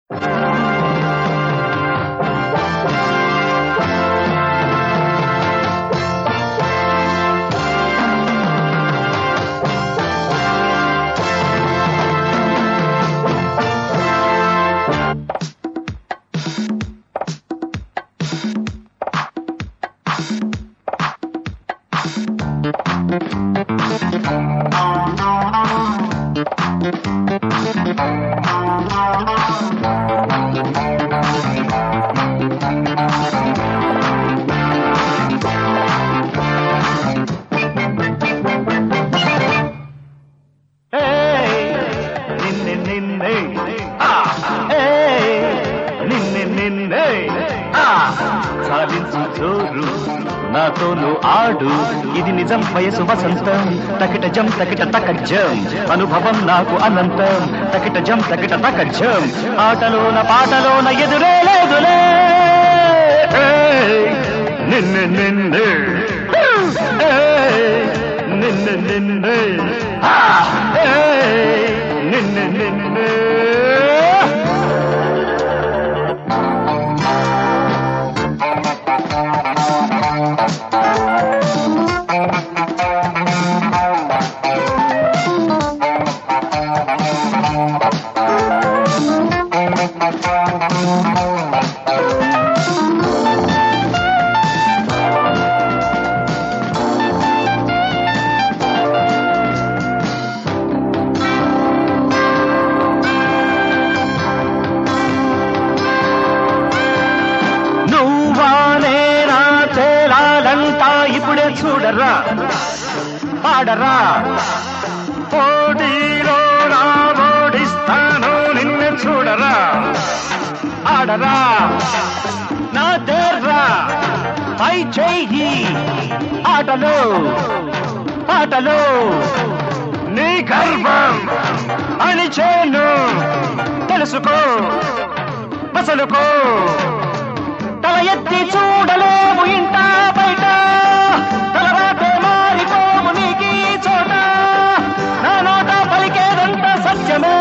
నిన్నే నిన్నే ఆ, ఏ, నిన్నే నిన్నే ఆ, సాధించు జోరు నాతోను ఆడు ఇది నిజం వయసు వసంతం తకిట జం తకిట తకజం అనుభవం నాకు అనంతం తకిట జం తకిట తకజం ఆటలోన పాటలోన ఎదురే లేదులే ఏయ్, నిన్నే నిన్నే ఏయ్, నిన్నే నిన్నే ఆ, ఏయ్, నిన్నే నిన్నే నువ్వా నేనా తేలాలంటా ఇప్పుడే చూడరా పాడరా పోటీలో నా ఓడిస్తాను నిన్ను చూడరా ఆడరా నా దేర్రా పై చెయ్యి ఆటలో ఆటలో నీ గర్వం అని చేను తెలుసుకో మసలుకో తల ఎత్తి చూడలేము ఇంట బయట తలరాటే మారిపోము నీకీ చోట నా నోట పలికేదంత సత్యమే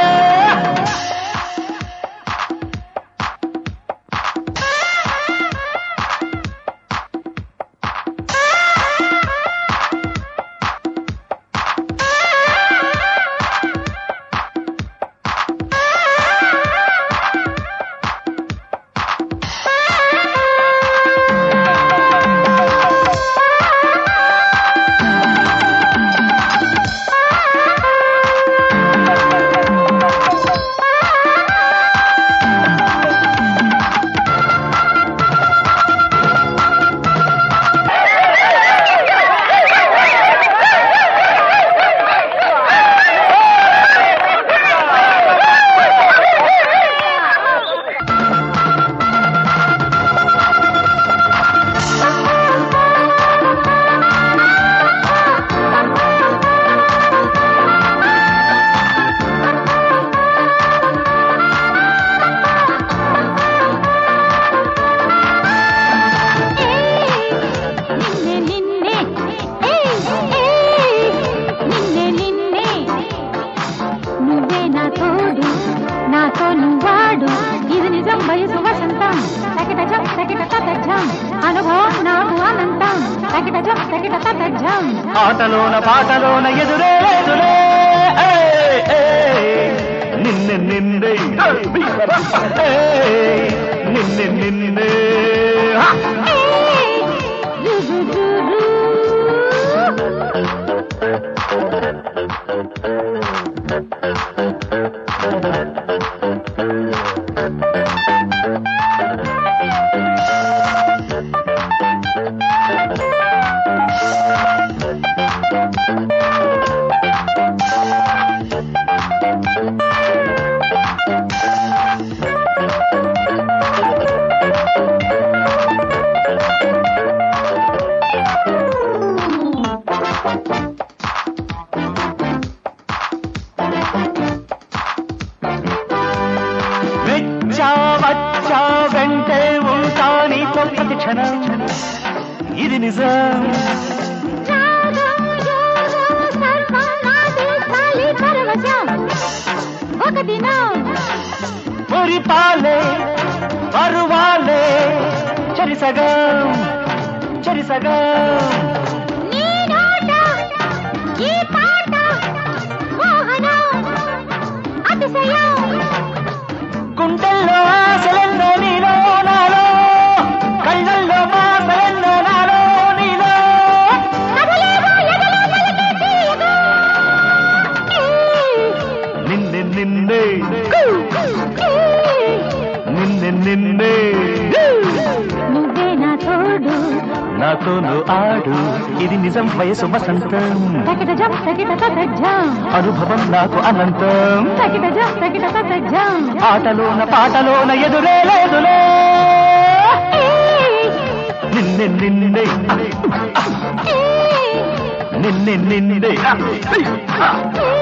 నిన్నే నిన్నే ఏయ్ ఏయ్ నిన్నే నిన్నే నువ్వే నా తోడు నాతో నువ్వాడు ఇది నిజం వయసు వసంతం తకిట జం తకిట తతజం అనుభవం నాకు అనంతం తకిట జం తకిట తతజం ఆటలోన పాటలోన ఎదురే ఎదురే ఏయ్, ఏయ్, నిన్నే నిన్నే ఏయ్, నిన్నే నిన్నే హా! ఏయ్ జు జు జు జు మెచ్చా వచ్చా వెంటే ఉంటా నీతో ప్రతి క్షణం ఇది నిజం రాగం యోగం సర్వం నాదే చాలి పరవశం ఒక దినం మురిపాలే పరువాలే చరిసగం చరిసగం నీ నోట ఈ పాట మోహనం అతిశయం గుండెల్లో ఆశలెన్నో నీలో నాలో కళ్ళల్లో మాసలెన్నో నాలో నీలో కదలేవో ఎదలో పలికే తీయగా. నిన్నే నిన్నే ఏ, నిన్నే నిన్నే నువ్వే నా తోడు నాతోను ఆడు ఇది నిజం వయసు వసంతం తకిట జం తకిట తకజం అనుభవం నాకు అనంతం తకిట జం తకిట తకజం ఆటలోన పాటలోన ఎదురే లేదులే నిన్నే నిన్నే ఏ, నిన్నే నిన్నే ఏ,